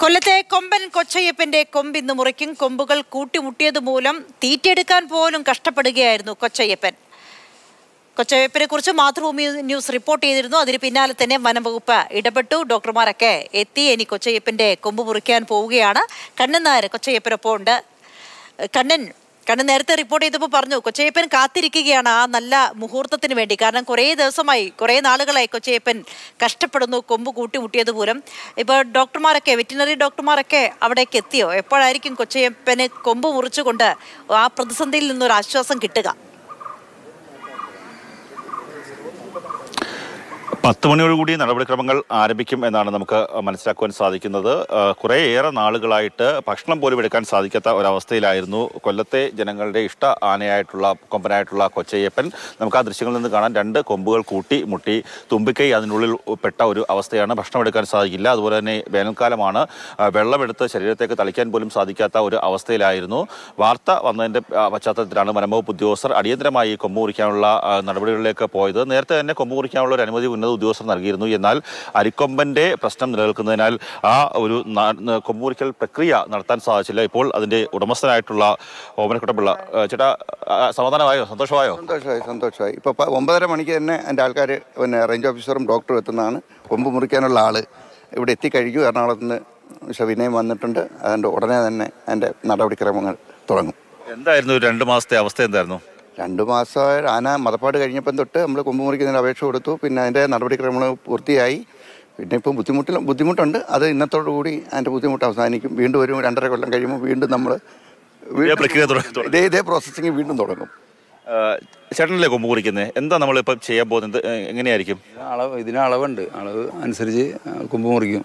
കൊല്ലത്തെ കൊമ്പൻ കൊച്ചയ്യപ്പന്റെ കൊമ്പ് ഇന്ന് മുറിക്കും കൊമ്പുകൾ കൂട്ടിമുട്ടിയത് മൂലം തീറ്റെടുക്കാൻ പോലും കഷ്ടപ്പെടുകയായിരുന്നു കൊച്ചയ്യപ്പൻ കൊച്ചയ്യപ്പനെ കുറിച്ച് മാതൃഭൂമി ന്യൂസ് റിപ്പോർട്ട് ചെയ്തിരുന്നു അതിന് പിന്നാലെ തന്നെ വനംവകുപ്പ് ഇടപെട്ടു ഡോക്ടർമാരൊക്കെ എത്തി ഇനി കൊച്ചയ്യപ്പന്റെ കൊമ്പ് മുറിക്കാൻ പോവുകയാണ് കണ്ണൻ നായർ കൊച്ചയ്യപ്പനൊപ്പം ഉണ്ട് കണ്ണൻ കണ്ണൻ നേരത്തെ റിപ്പോർട്ട് ചെയ്തപ്പോൾ പറഞ്ഞു കൊച്ചയ്യപ്പൻ കാത്തിരിക്കുകയാണ് ആ നല്ല മുഹൂർത്തത്തിന് വേണ്ടി കാരണം കുറേ ദിവസമായി കുറേ നാളുകളായി കൊച്ചയ്യപ്പൻ കഷ്ടപ്പെടുന്നു കൊമ്പ് കൂട്ടിമുട്ടിയത് മൂലം ഇപ്പോൾ ഡോക്ടർമാരൊക്കെ വെറ്റിനറി ഡോക്ടർമാരൊക്കെ അവിടേക്ക് എത്തിയോ എപ്പോഴായിരിക്കും കൊച്ചയ്യപ്പന് കൊമ്പ് മുറിച്ചുകൊണ്ട് ആ പ്രതിസന്ധിയിൽ നിന്നൊരു ആശ്വാസം കിട്ടുക പത്ത് മണിയോടുകൂടി നടപടിക്രമങ്ങൾ ആരംഭിക്കും എന്നാണ് നമുക്ക് മനസ്സിലാക്കുവാൻ സാധിക്കുന്നത് ആ, കുറേയേറെ നാളുകളായിട്ട് ഭക്ഷണം പോലും എടുക്കാൻ സാധിക്കാത്ത ഒരവസ്ഥയിലായിരുന്നു കൊല്ലത്തെ ജനങ്ങളുടെ ഇഷ്ട ആനയായിട്ടുള്ള കൊമ്പനായിട്ടുള്ള കൊച്ചയ്യപ്പൻ നമുക്ക് ആ ദൃശ്യങ്ങളിൽ നിന്ന് കാണാൻ രണ്ട് കൊമ്പുകൾ കൂട്ടി മുട്ടി തുമ്പിക്കൈ അതിനുള്ളിൽ പെട്ട ഒരു അവസ്ഥയാണ് ഭക്ഷണം എടുക്കാൻ സാധിക്കില്ല അതുപോലെ തന്നെ വേനൽക്കാലമാണ് ആ, വെള്ളമെടുത്ത് ശരീരത്തേക്ക് തളിക്കാൻ പോലും സാധിക്കാത്ത ഒരു അവസ്ഥയിലായിരുന്നു വാർത്ത വന്നതിൻ്റെ ആ, പശ്ചാത്തലത്തിലാണ് വനംവകുപ്പ് ഉദ്യോഗസ്ഥർ അടിയന്തരമായി ഈ കൊമ്പ് മുറിക്കാനുള്ള ആ, നടപടികളിലേക്ക് പോയത് നേരത്തെ തന്നെ കൊമ്പ് മുറിക്കാനുള്ള ഒരു അനുമതി ഉന്നത ഉദ്യോഗസ്ഥർ നൽകിയിരുന്നു എന്നാൽ അരിക്കൊമ്പന്റെ പ്രശ്നം നിലനിൽക്കുന്നതിനാൽ ആ ഒരു ന- ന- കൊമ്പ് മുറിക്കൽ പ്രക്രിയ നടത്താൻ സാധിച്ചില്ല ഇപ്പോൾ അതിന്റെ ഉടമസ്ഥനായിട്ടുള്ള ഓമനക്കുട്ടപ്പിള്ള ആ, ചേട്ടാ ആ, സമാധാനമായോ സന്തോഷമായോ സന്തോഷമായി സന്തോഷമായി ഇപ്പോൾ പ- ഒമ്പതര മണിക്ക് തന്നെ എൻ്റെ ആൾക്കാർ പിന്നെ റേഞ്ച് ഓഫീസറും ഡോക്ടറും എത്തുന്നതാണ് കൊമ്പ് മുറിക്കാനുള്ള ആൾ ഇവിടെ എത്തിക്കഴിഞ്ഞു എറണാകുളത്ത് നിന്ന് വിനയം വന്നിട്ടുണ്ട് അതുകൊണ്ട് ഉടനെ തന്നെ എൻ്റെ നടപടിക്രമങ്ങൾ തുടങ്ങും എന്തായിരുന്നു ഒരു രണ്ട് മാസത്തെ അവസ്ഥ എന്തായിരുന്നു രണ്ട് മാസമായ ആന മതപ്പാട് കഴിഞ്ഞപ്പം തൊട്ട് നമ്മൾ കൊമ്പ് മുറിക്കുന്നതിന് അപേക്ഷ കൊടുത്തു പിന്നെ അതിൻ്റെ നടപടിക്രമങ്ങൾ പൂർത്തിയായി പിന്നെ ഇപ്പം ബുദ്ധിമുട്ടിൽ ബുദ്ധിമുട്ടുണ്ട് അത് ഇന്നത്തോടു കൂടി അതിൻ്റെ ബുദ്ധിമുട്ട് അവസാനിക്കും വീണ്ടും ഒരു രണ്ടര കൊല്ലം കഴിയുമ്പോൾ വീണ്ടും നമ്മൾ ഇതേ പ്രക്രിയ തുടങ്ങി തുടങ്ങി. ഇതേ ഇതേ പ്രോസസ്സിങ് വീണ്ടും തുടങ്ങും ആ, ചേട്ടനല്ലേ കൊമ്പ് മുറിക്കുന്നത് എന്താ നമ്മളിപ്പം ചെയ്യാൻ പോകുന്നത് എ- എങ്ങനെയായിരിക്കും ഇതിന് അളവ് ഇതിന് അളവുണ്ട് അളവ് അനുസരിച്ച് കൊമ്പ് മുറിക്കും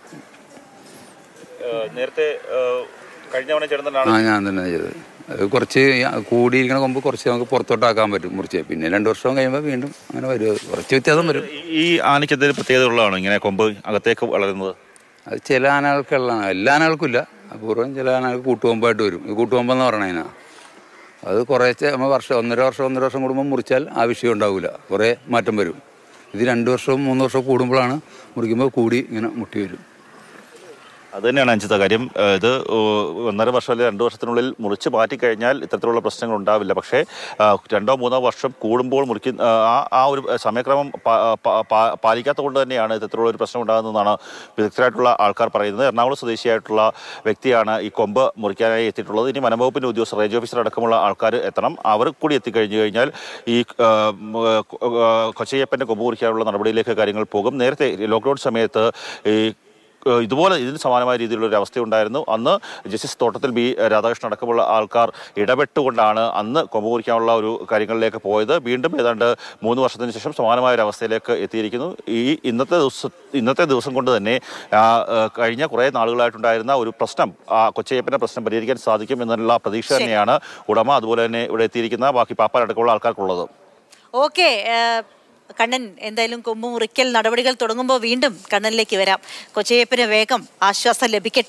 നേരത്തെ കഴിഞ്ഞ തവണ ചേട്ടൻ ആ ഞാൻ തന്നെ ചെയ്തത് അത് കുറച്ച് കൂടിയിരിക്കണ കൊമ്പ് കുറച്ച് നമുക്ക് പുറത്തോട്ടാക്കാൻ പറ്റും മുറിച്ച് പിന്നെ രണ്ട് വർഷം കഴിയുമ്പോൾ വീണ്ടും അങ്ങനെ വരും അത് കുറച്ച് വ്യത്യാസം വരും ഈ ആനയ്ക്ക് എന്തെങ്കിലും പ്രത്യേകത ഉള്ളതാണോ ഇങ്ങനെ കൊമ്പ് അകത്തേക്ക് വളരുന്നത് അത് ചില ആനകൾക്കുള്ളതാണ് എല്ലാ ആനകൾക്കും ഇല്ല അപൂർവം ചില ആനകൾക്ക് കൂട്ടുകൊമ്പായിട്ട് വരും ഇത് കൂട്ടുകൊമ്പെന്ന് പറയണതിനാ അത് കുറേശ്ശെ നമ്മൾ വർഷം ഒന്നര വർഷം ഒന്നര വർഷം കൂടുമ്പോൾ മുറിച്ചാൽ ആ വിഷയം ഉണ്ടാവില്ല കുറേ മാറ്റം വരും ഇത് രണ്ട് വർഷവും മൂന്ന് വർഷവും കൂടുമ്പോഴാണ് മുറിക്കുമ്പോൾ കൂടി ഇങ്ങനെ മുട്ടി വരും അത് തന്നെയാണ് അഞ്ചത്തെ കാര്യം ഏഹ് ഇത് ഏഹ് ഒന്നര വർഷം അല്ലെങ്കിൽ രണ്ട് വർഷത്തിനുള്ളിൽ മുറിച്ച് മാറ്റിക്കഴിഞ്ഞാൽ ഇത്തരത്തിലുള്ള പ്രശ്നങ്ങൾ ഉണ്ടാവില്ല പക്ഷേ ആഹ് രണ്ടോ മൂന്നോ വർഷം കൂടുമ്പോൾ മുറിക്കുന്ന ആ ആ ഒരു സമയക്രമം പാ- പാ- പാ- പാലിക്കാത്തത് കൊണ്ട് തന്നെയാണ് ഇത്തരത്തിലുള്ള ഒരു പ്രശ്നം ഉണ്ടാകുന്നതെന്നാണ് വിദഗ്ധരായിട്ടുള്ള ആൾക്കാർ പറയുന്നത് എറണാകുളം സ്വദേശിയായിട്ടുള്ള വ്യക്തിയാണ് ഈ കൊമ്പ് മുറിക്കാനായി എത്തിയിട്ടുള്ളത് ഇനി വനംവകുപ്പിൻ്റെ ഉദ്യോഗസ്ഥർ റേഞ്ച് ഓഫീസർ അടക്കമുള്ള ആൾക്കാർ എത്തണം അവർ കൂടി എത്തിക്കഴിഞ്ഞു കഴിഞ്ഞാൽ ഈ ആഹ് ഉം, ആഹ് കൊച്ചയ്യപ്പൻ്റെ കൊമ്പ് മുറിക്കാനുള്ള നടപടിയിലേക്ക് കാര്യങ്ങൾ പോകും നേരത്തെ ലോക്ക്ഡൗൺ സമയത്ത് ഈ ഏഹ് ഇതുപോലെ ഇതിന് സമാനമായ രീതിയിലുള്ള ഒരു അവസ്ഥയുണ്ടായിരുന്നു അന്ന് ജസ്റ്റിസ് തോട്ടത്തിൽ ബി രാധാകൃഷ്ണൻ അടക്കമുള്ള ആൾക്കാർ ഇടപെട്ടുകൊണ്ടാണ് അന്ന് കൊമ്പ് കുറിക്കാനുള്ള ഒരു കാര്യങ്ങളിലേക്ക് പോയത് വീണ്ടും ഏതാണ്ട് മൂന്ന് വർഷത്തിന് ശേഷം സമാനമായ ഒരു അവസ്ഥയിലേക്ക് എത്തിയിരിക്കുന്നു ഈ ഇന്നത്തെ ദിവസം ഇന്നത്തെ ദിവസം കൊണ്ട് തന്നെ ആ, ഏഹ് കഴിഞ്ഞ കുറേ നാളുകളായിട്ടുണ്ടായിരുന്ന ഒരു പ്രശ്നം ആ കൊച്ചയ്യപ്പൻ്റെ പ്രശ്നം പരിഹരിക്കാൻ സാധിക്കും എന്നുള്ള പ്രതീക്ഷ ശരി. തന്നെയാണ് ഉടമ അതുപോലെ തന്നെ ഇവിടെ എത്തിയിരിക്കുന്ന ബാക്കി പാപ്പാലടക്കമുള്ള ആൾക്കാർക്കുള്ളത് ഓക്കെ കണ്ണൻ എന്തായാലും കൊമ്പ് മുറിക്കൽ നടപടികൾ തുടങ്ങുമ്പോൾ വീണ്ടും കണ്ണനിലേക്ക് വരാം കൊച്ചയ്യപ്പന് വേഗം ആശ്വാസം ലഭിക്കട്ടെ